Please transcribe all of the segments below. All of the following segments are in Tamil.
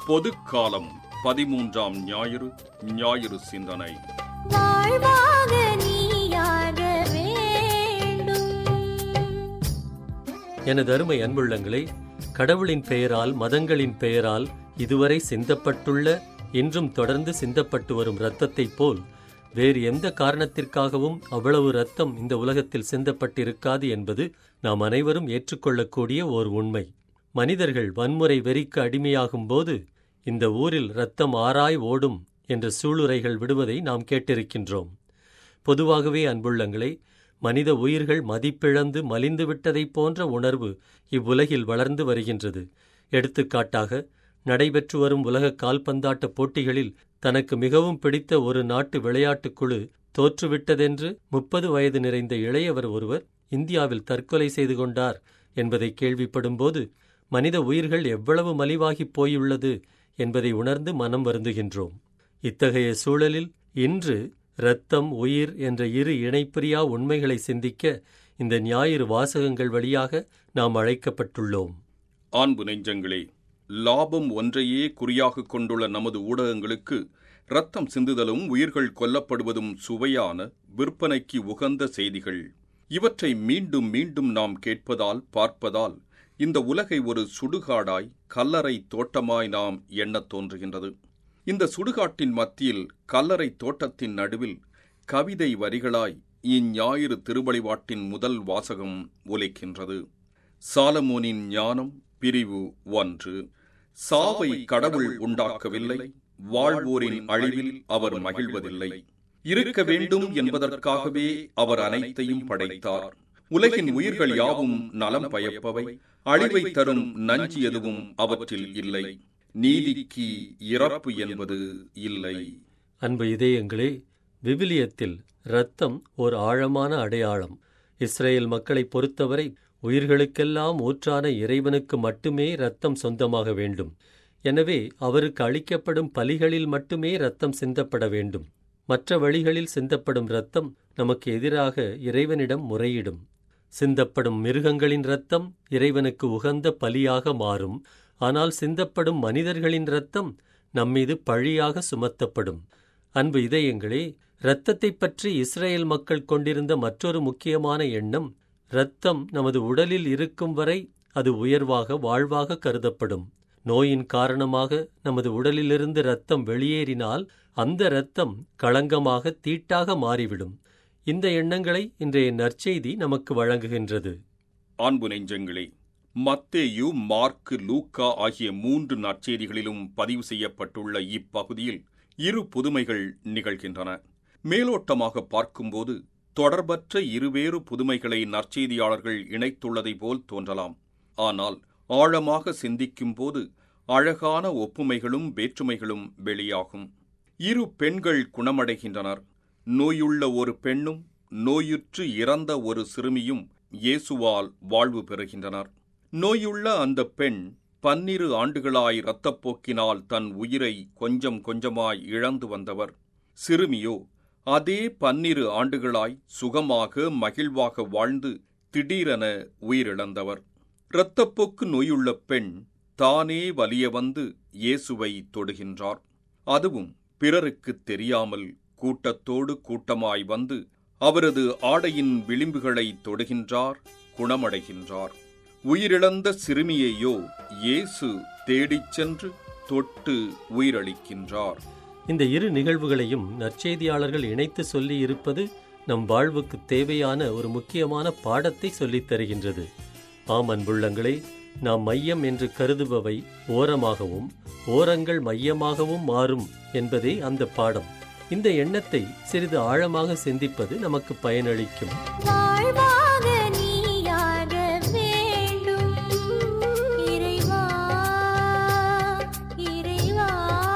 பொதுக்காலம் பதிமூன்றாம் ஞாயிறு ஞாயிறு சிந்தனை வாழ்வாக நீயாக வேண்டும் எனது அருமை அன்புள்ளங்களே கடவுளின் பெயரால் மதங்களின் பெயரால் இதுவரை சிந்தப்பட்டுள்ள இன்றும் தொடர்ந்து சிந்தப்பட்டு வரும் இரத்தத்தைப் போல் வேறு எந்த காரணத்திற்காகவும் அவ்வளவு இரத்தம் இந்த உலகத்தில் சிந்தப்பட்டிருக்காது என்பது நாம் அனைவரும் ஏற்றுக்கொள்ளக்கூடிய ஓர் உண்மை மனிதர்கள் வன்முறை வெறிக்கு அடிமையாகும் போது இந்த ஊரில் இரத்தம் ஆராய் ஓடும் என்ற சூளுரைகள் விடுவதை நாம் கேட்டிருக்கின்றோம் பொதுவாகவே அன்புள்ளங்களே மனித உயிர்கள் மதிப்பிழந்து மலிந்து விட்டதைப் போன்ற உணர்வு இவ்வுலகில் வளர்ந்து வருகின்றது எடுத்துக்காட்டாக நடைபெற்று வரும் உலக கால்பந்தாட்ட போட்டிகளில் தனக்கு மிகவும் பிடித்த ஒரு நாட்டு விளையாட்டுக் குழு தோற்றுவிட்டதென்று முப்பது வயது நிறைந்த இளையவர் ஒருவர் இந்தியாவில் தற்கொலை செய்து கொண்டார் என்பதை கேள்விப்படும்போது மனித உயிர்கள் எவ்வளவு மலிவாகிப் போயுள்ளது என்பதை உணர்ந்து மனம் வருந்துகின்றோம் இத்தகைய சூழலில் இன்று இரத்தம் உயிர் என்ற இரு இணைப்பிரியா உண்மைகளை சிந்திக்க இந்த ஞாயிறு வாசகங்கள் வழியாக நாம் அழைக்கப்பட்டுள்ளோம் அன்பு நெஞ்சங்களே லாபம் ஒன்றையே குறியாக கொண்டுள்ள நமது ஊடகங்களுக்கு ரத்தம் சிந்துதலும் உயிர்கள் கொல்லப்படுவதும் சுவையான விற்பனைக்கு உகந்த செய்திகள் இவற்றை மீண்டும் மீண்டும் நாம் கேட்பதால் பார்ப்பதால் இந்த உலகை ஒரு சுடுகாடாய் கல்லறை தோட்டமாய் நாம் எண்ணத் தோன்றுகின்றது இந்த சுடுகாட்டின் மத்தியில் கல்லறை தோட்டத்தின் நடுவில் கவிதை வரிகளாய் இஞ்ஞாயிறு திருவழிபாட்டின் முதல் வாசகம் ஒலிக்கின்றது சாலமோனின் ஞானம் பிரிவு ஒன்று சாவை கடவுள் உண்டாக்கவில்லை வாழ்வோரின் அழிவில் அவர் மகிழ்வதில்லை இருக்க வேண்டும் என்பதற்காகவே அவர் அனைத்தையும் படைத்தார் உலகின் உயிர்கள் யாவும் நலம் பயப்பவை அழிவை தரும் நஞ்சு எதுவும் அவற்றில் இல்லை நீதிக்கு இறப்பு என்பது இல்லை அன்பு இதயங்களே விவிலியத்தில் இரத்தம் ஓர் ஆழமான அடையாளம் இஸ்ரேல் மக்களை பொறுத்தவரை உயிர்களுக்கெல்லாம் ஊற்றான இறைவனுக்கு மட்டுமே இரத்தம் சொந்தமாக வேண்டும் எனவே அவருக்கு அளிக்கப்படும் பலிகளில் மட்டுமே இரத்தம் சிந்தப்பட வேண்டும் மற்ற வழிகளில் சிந்தப்படும் இரத்தம் நமக்கு எதிராக இறைவனிடம் முறையிடும் சிந்தப்படும் மிருகங்களின் இரத்தம் இறைவனுக்கு உகந்த பலியாக மாறும் ஆனால் சிந்தப்படும் மனிதர்களின் இரத்தம் நம்மீது பழியாக சுமத்தப்படும் அன்பு இதயங்களே இரத்தத்தைப் பற்றி இஸ்ரேல் மக்கள் கொண்டிருந்த மற்றொரு முக்கியமான எண்ணம் இரத்தம் நமது உடலில் இருக்கும் வரை அது உயர்வாக வாழ்வாக கருதப்படும் நோயின் காரணமாக நமது உடலிலிருந்து இரத்தம் வெளியேறினால் அந்த இரத்தம் களங்கமாக தீட்டாக மாறிவிடும் இந்த எண்ணங்களை இன்றைய நற்செய்தி நமக்கு வழங்குகின்றது அன்பு நெஞ்சங்களே மத்தேயு மார்க்கு லூக்கா ஆகிய மூன்று நற்செய்திகளிலும் பதிவு செய்யப்பட்டுள்ள இப்பகுதியில் இரு புதுமைகள் நிகழ்கின்றன மேலோட்டமாக பார்க்கும்போது தொடர்பற்ற இருவேறு புதுமைகளை நற்செய்தியாளர்கள் இணைத்துள்ளதை போல் தோன்றலாம் ஆனால் ஆழமாக சிந்திக்கும்போது அழகான ஒப்புமைகளும் வேற்றுமைகளும் வெளியாகும் இரு பெண்கள் குணமடைகின்றனர் நோயுள்ள ஒரு பெண்ணும் நோயுற்று இறந்த ஒரு சிறுமியும் இயேசுவால் வாழ்வு பெறுகின்றனர் நோயுள்ள அந்த பெண் பன்னிரு ஆண்டுகளாய் இரத்தப்போக்கினால் தன் உயிரை கொஞ்சம் கொஞ்சமாய் இழந்து வந்தவர் சிறுமியோ அதே பன்னிரு ஆண்டுகளாய் சுகமாக மகிழ்வாக வாழ்ந்து திடீரென உயிரிழந்தவர் இரத்தப்போக்கு நோயுள்ள பெண் தானே வலிய வந்து இயேசுவை தொடுகின்றார் அதுவும் பிறருக்குத் தெரியாமல் கூட்டத்தோடு கூட்டமாய் வந்து அவரது ஆடையின் விளிம்புகளை தொடுகின்றார் குணமடைகின்றார் உயிரிழந்த சிறுமியையோ இயேசு தேடிச் சென்று தொட்டு உயிரளிக்கின்றார் இந்த இரு நிகழ்வுகளையும் நற்செய்தியாளர்கள் இணைத்து சொல்லி இருப்பது நம் வாழ்வுக்கு தேவையான ஒரு முக்கியமான பாடத்தை சொல்லித் தருகின்றது ஆம் அன்புள்ளங்களே நாம் மையம் என்று கருதுபவை ஓரமாகவும் ஓரங்கள் மையமாகவும் மாறும் என்பதே அந்த பாடம் இந்த எண்ணத்தை சிறிது ஆழமாக சிந்திப்பது நமக்கு பயனளிக்கும் வாழ்வாக நீயாக வேண்டும் இறைவா இறைவா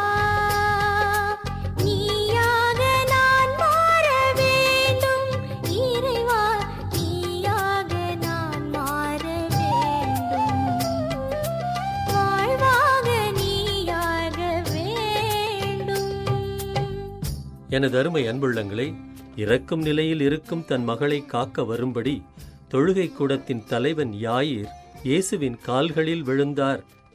நீயாக நான் மாற வேண்டும் இறைவா நீயாக நான் மாற வேண்டும் வாழ்வாக நீயாக வேண்டும் எனது அருமை அன்புள்ளங்களே இறக்கும் நிலையில் இருக்கும் தன் மகளை காக்க வரும்படி தொழுகை கூடத்தின் தலைவன் யாயிர் இயேசுவின் கால்களில் விழுந்தார்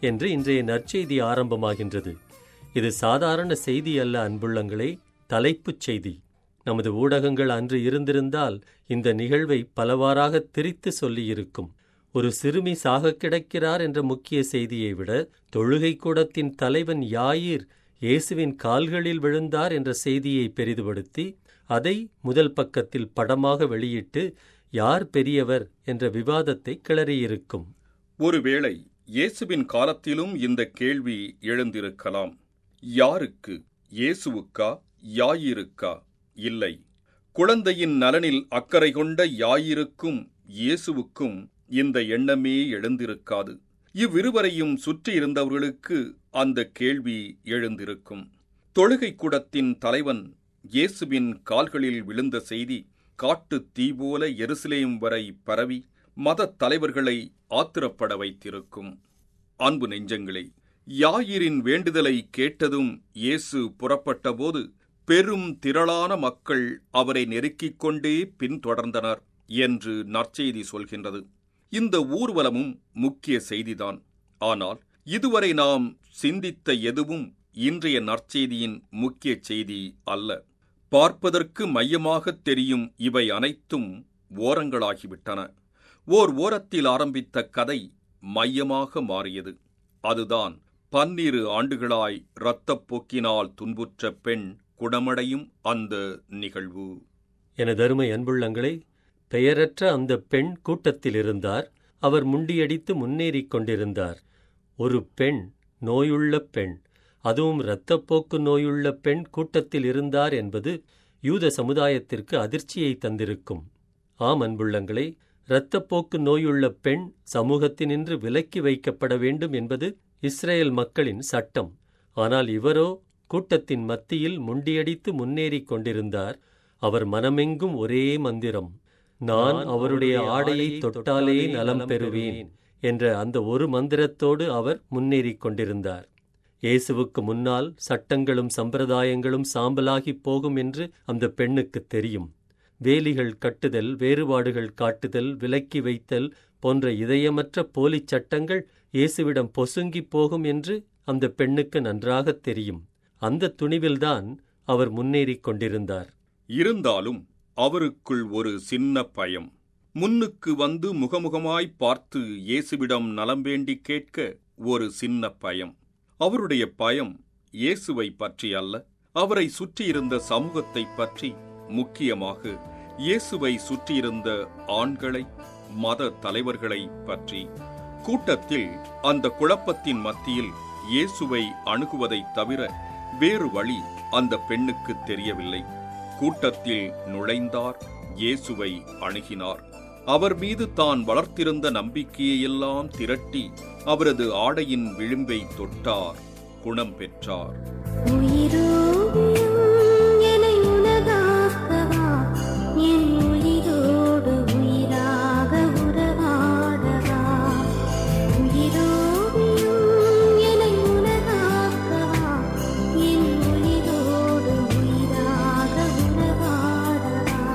என்று இன்றைய நற்செய்தி ஆரம்பமாகின்றது இது சாதாரண செய்தி அல்ல அன்புள்ளங்களே தலைப்புச் செய்தி நமது ஊடகங்கள் அன்று இருந்திருந்தால் இந்த நிகழ்வை பலவாறாக திரித்து சொல்லியிருக்கும் ஒரு சிறுமி சாகக் கிடக்கிறார் என்ற முக்கிய செய்தியை விட தொழுகை கூடத்தின் தலைவன் யாயிர் இயேசுவின் கால்களில் விழுந்தார் என்ற செய்தியை பெரிதுபடுத்தி அதை முதல் பக்கத்தில் படமாக வெளியிட்டு யார் பெரியவர் என்ற விவாதத்தை கிளறியிருக்கும் ஒருவேளை இயேசுவின் காலத்திலும் இந்த கேள்வி எழுந்திருக்கலாம் யாருக்கு இயேசுவுக்கா யாயிருக்கா இல்லை குழந்தையின் நலனில் அக்கறை கொண்ட யாயிருக்கும் இயேசுவுக்கும் இந்த எண்ணமே எழுந்திருக்காது இவ்விருவரையும் சுற்றியிருந்தவர்களுக்கு அந்த கேள்வி எழுந்திருக்கும் தொழுகை கூடத்தின் தலைவன் இயேசுவின் கால்களில் விழுந்த செய்தி காட்டு தீ போல எருசலேம் வரை பரவி மதத் தலைவர்களை ஆத்திரப்பட வைத்திருக்கும் அன்பு நெஞ்சங்களே யாயிரின் வேண்டுதலை கேட்டதும் இயேசு புறப்பட்டபோது பெரும் திரளான மக்கள் அவரை நெருக்கிக் கொண்டே பின்தொடர்ந்தனர் என்று நற்செய்தி சொல்கின்றது இந்த ஊர்வலமும் முக்கிய செய்திதான் ஆனால் இதுவரை நாம் சிந்தித்த எதுவும் இன்றைய நற்செய்தியின் முக்கிய செய்தி அல்ல பார்ப்பதற்கு மையமாகத் தெரியும் இவை அனைத்தும் ஓரங்களாகிவிட்டன ஓர் ஓரத்தில் ஆரம்பித்த கதை மையமாக மாறியது அதுதான் பன்னிரு ஆண்டுகளாய் இரத்தப் போக்கினால் துன்புற்ற பெண் குணமடையும் அந்த நிகழ்வு எனதருமை அன்புள்ளங்களே பெயரற்ற அந்த பெண் கூட்டத்தில் இருந்தார் அவர் முண்டியடித்து முன்னேறிக் கொண்டிருந்தார் ஒரு பெண் நோயுள்ள பெண் அதுவும் இரத்தப்போக்கு நோயுள்ள பெண் கூட்டத்தில் இருந்தார் என்பது யூத சமுதாயத்திற்கு அதிர்ச்சியை தந்திருக்கும் ஆம் அன்புள்ளங்களே இரத்தப்போக்கு நோயுள்ள பெண் சமூகத்தினின்று விலக்கி வைக்கப்பட வேண்டும் என்பது இஸ்ரேல் மக்களின் சட்டம் ஆனால் இவரோ கூட்டத்தின் மத்தியில் முண்டியடித்து முன்னேறிக் கொண்டிருந்தார் அவர் மனமெங்கும் ஒரே மந்திரம் நான் அவருடைய ஆடையை தொட்டாலே நலம் பெறுவேன் என்ற அந்த ஒரு மந்திரத்தோடு அவர் முன்னேறிக் கொண்டிருந்தார் இயேசுவுக்கு முன்னால் சட்டங்களும் சம்பிரதாயங்களும் சாம்பலாகிப் போகும் என்று அந்த பெண்ணுக்கு தெரியும் வேலிகள் கட்டுதல் வேறுபாடுகள் காட்டுதல் விலக்கி வைத்தல் போன்ற இதயமற்ற போலிச் சட்டங்கள் இயேசுவிடம் பொசுங்கிப் போகும் என்று அந்த பெண்ணுக்கு நன்றாகத் தெரியும் அந்த துணிவில்தான் அவர் முன்னேறிக் கொண்டிருந்தார் இருந்தாலும் அவருக்குள் ஒரு சின்ன பயம் முன்னுக்கு வந்து முகமுகமாய் பார்த்து இயேசுவிடம் நலம் வேண்டி கேட்க ஒரு சின்ன பயம் அவருடைய பயம் இயேசுவை பற்றி அல்ல அவரை சுற்றியிருந்த சமூகத்தைப் பற்றி முக்கியமாக இயேசுவை சுற்றியிருந்த ஆண்களை மத தலைவர்களை பற்றி கூட்டத்தில் அந்த குழப்பத்தின் மத்தியில் இயேசுவை அணுகுவதைத் தவிர வேறு வழி அந்த பெண்ணுக்கு தெரியவில்லை கூட்டத்தில் நுழைந்தார் இயேசுவை அணுகினார் அவர் மீது தான் வளர்த்திருந்த நம்பிக்கையெல்லாம் திரட்டி அவரது ஆடையின் விளிம்பை தொட்டார் குணம் பெற்றார் உயிரோவியம் என்னை உனதாக்கவா என் உயிரோடு உயிராக உறவாடவா உயிரோவியம் என்னை உனதாக்கவா என் உயிரோடு உயிராக உறவாடவா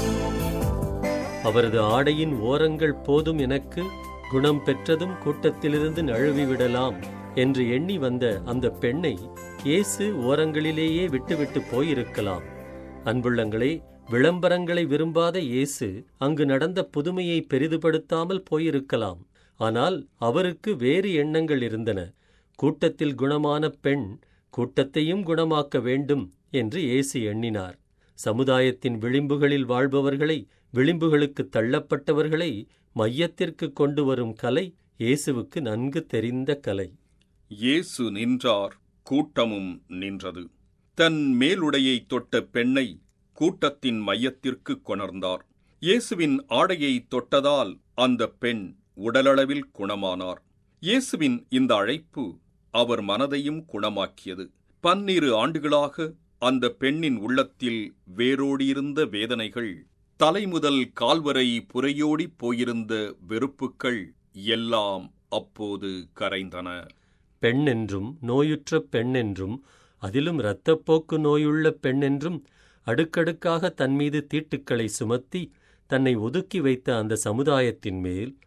அவரது ஆடையின் ஓரங்கள் போதும் எனக்கு குணம் பெற்றதும் கூட்டத்திலிருந்து நழுவிவிடலாம் என்று எண்ணி வந்த அந்த பெண்ணை இயேசு ஓரங்களிலேயே விட்டுவிட்டு போயிருக்கலாம் அன்புள்ளங்களே விளம்பரங்களை விரும்பாத இயேசு அங்கு நடந்த புதுமையை பெரிதுபடுத்தாமல் போயிருக்கலாம் ஆனால் அவருக்கு வேறு எண்ணங்கள் இருந்தன கூட்டத்தில் குணமான பெண் கூட்டத்தையும் குணமாக்க வேண்டும் என்று இயேசு எண்ணினார் சமுதாயத்தின் விளிம்புகளில் வாழ்பவர்களை விளிம்புகளுக்கு தள்ளப்பட்டவர்களை மையத்திற்கு கொண்டு வரும் கலை இயேசுவுக்கு நன்கு தெரிந்த கலை இயேசு நின்றார் கூட்டமும் நின்றது தன் மேலுடையை தொட்ட பெண்ணை கூட்டத்தின் மையத்திற்கு கொணர்ந்தார் இயேசுவின் ஆடையை தொட்டதால் அந்த பெண் உடலளவில் குணமானார் இயேசுவின் இந்த அழைப்பு அவர் மனதையும் குணமாக்கியது பன்னிரு ஆண்டுகளாக அந்த பெண்ணின் உள்ளத்தில் வேரோடியிருந்த வேதனைகள் தலைமுதல் கால்வரை புரையோடிப் போயிருந்த வெறுப்புக்கள் எல்லாம் அப்போது கரைந்தன பெண் என்றும் நோயுற்ற பெண் என்றும் அதிலும் இரத்தப்போக்கு நோயுள்ள பெண் என்றும் அடுக்கடுக்காக தன் மீது தீட்டுக்களை சுமத்தி தன்னை ஒதுக்கி வைத்த அந்த சமுதாயத்தின் மேல்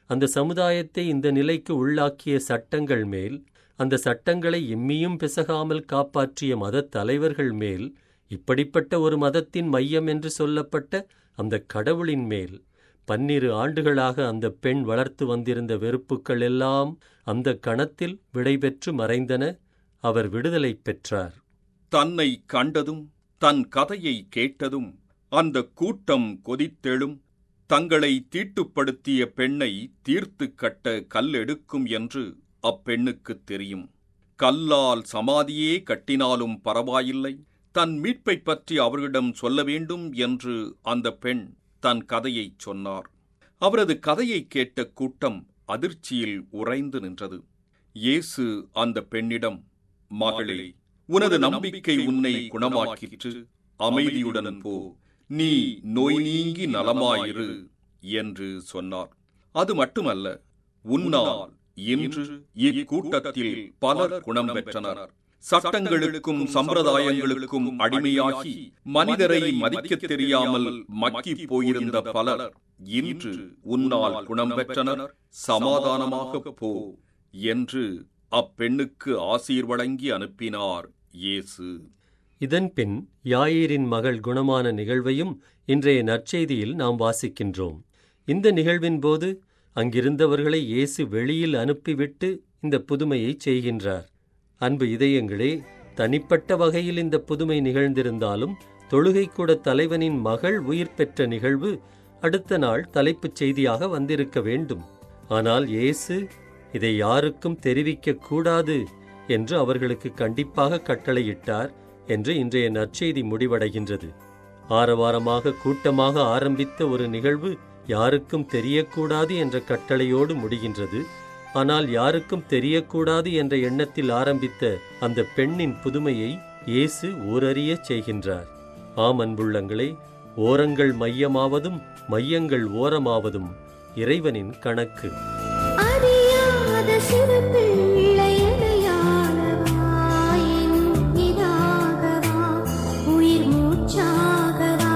அந்த சமுதாயத்தை இந்த நிலைக்கு உள்ளாக்கிய சட்டங்கள் மேல் அந்த சட்டங்களை எம்மியும் பிசகாமல் காப்பாற்றிய மதத் தலைவர்கள் மேல் இப்படிப்பட்ட ஒரு மதத்தின் மையம் என்று சொல்லப்பட்ட அந்த கடவுளின் மேல் பன்னிரு ஆண்டுகளாக அந்த பெண் வளர்த்து வந்திருந்த வெறுப்புக்கள் எல்லாம் அந்த கணத்தில் விடைபெற்று மறைந்தன அவர் விடுதலை பெற்றார் தன்னை கண்டதும் தன் கதையை கேட்டதும் அந்த கூட்டம் கொதித்தெழும் தங்களை தீட்டுப்படுத்திய பெண்ணை தீர்த்து கட்ட கல்லெடுக்கும் என்று அப்பெண்ணுக்குத் தெரியும் கல்லால் சமாதியே கட்டினாலும் பரவாயில்லை தன் மீட்பைப் பற்றி அவர்களிடம் சொல்ல வேண்டும் என்று அந்த பெண் தன் கதையைச் சொன்னார் அவரது கதையைக் கேட்ட கூட்டம் அதிர்ச்சியில் உறைந்து நின்றது இயேசு அந்த பெண்ணிடம் மகளே உனது நம்பிக்கை உன்னை குணமாக்கிற்று அமைதியுடன் போ நீ நோய் நீங்கி நலமாயிரு என்று சொன்னார் அது மட்டுமல்ல உன்னால் இன்று இக்கூட்டத்தில் பலர் குணம் பெற்றனர் சட்டங்களுக்கும் சம்பிரதாயங்களுக்கும் அடிமையாகி மனிதரை மதிக்கத் தெரியாமல் மக்கிப் போயிருந்த பலர் இன்று உன்னால் குணம் பெற்றனர் சமாதானமாக போ என்று அப்பெண்ணுக்கு ஆசீர் வழங்கி அனுப்பினார் இயேசு இதன்பின் யாயீரின் மகள் குணமான நிகழ்வையும் இன்றைய நற்செய்தியில் நாம் வாசிக்கின்றோம் இந்த நிகழ்வின் போது அங்கிருந்தவர்களை இயேசு வெளியில் அனுப்பிவிட்டு இந்த புதுமையைச் செய்கின்றார் அன்பு இதயங்களே தனிப்பட்ட வகையில் இந்த புதுமை நிகழ்ந்திருந்தாலும் தொழுகைக்கூட தலைவனின் மகள் உயிர் பெற்ற நிகழ்வு அடுத்த நாள் தலைப்புச் செய்தியாக வந்திருக்க வேண்டும் ஆனால் இயேசு இதை யாருக்கும் தெரிவிக்கக் கூடாது என்று அவர்களுக்கு கண்டிப்பாக கட்டளையிட்டார் என்று இன்றைய நற்செய்தி முடிவடைகின்றது ஆரவாரமாக கூட்டமாக ஆரம்பித்த ஒரு நிகழ்வு யாருக்கும் தெரியக்கூடாது என்ற கட்டளையோடு முடிகின்றது ஆனால் யாருக்கும் தெரியக்கூடாது என்ற எண்ணத்தில் ஆரம்பித்த அந்த பெண்ணின் புதுமையை இயேசு ஊரறியச் செய்கின்றார் ஆம் அன்புள்ளங்களே ஓரங்கள் மையமாவதும் மையங்கள் ஓரமாவதும் இறைவனின் கணக்கு அறியாத சிறு பிள்ளை அடையாளவா என் இதாகவா உயிர் மூச்சாகவா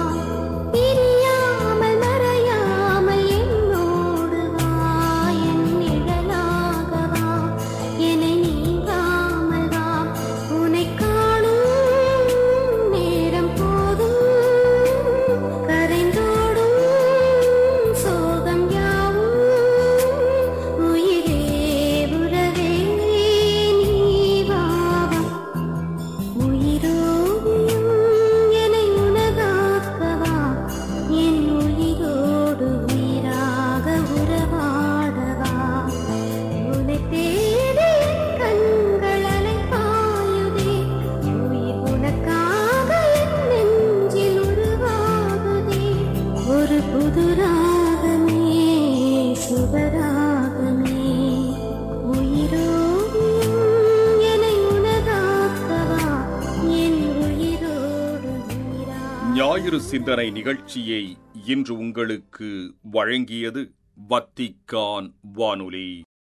பிரியாமல் மறையாமல் என்னோடு வா என் நிழலாகவா என்னை நீங்காமல் வா உன்னை காணும் நேரம் போதும் கரைந்தோடும் சோகம் யாவும் உயிரே உறவே நீ வாவா உயிரோவியம் என்னை உனதாக்கவா என் உயிரோடு உயிராக உறவாடவா உன்னை தேடி என் கண்கள் அலைப்பாயுதே உயிர் உனக்காக என் நெஞ்சில் உருவாகுதே ஒரு புது ராகமே சுபராகமே உயிரோவியம் என்னை உனதாக்கவா என் உயிரோடு உயிராக ஞாயிறு சிந்தனை நிகழ்ச்சியை இன்று உங்களுக்கு வழங்கியது வத்திக்கான் வானொலி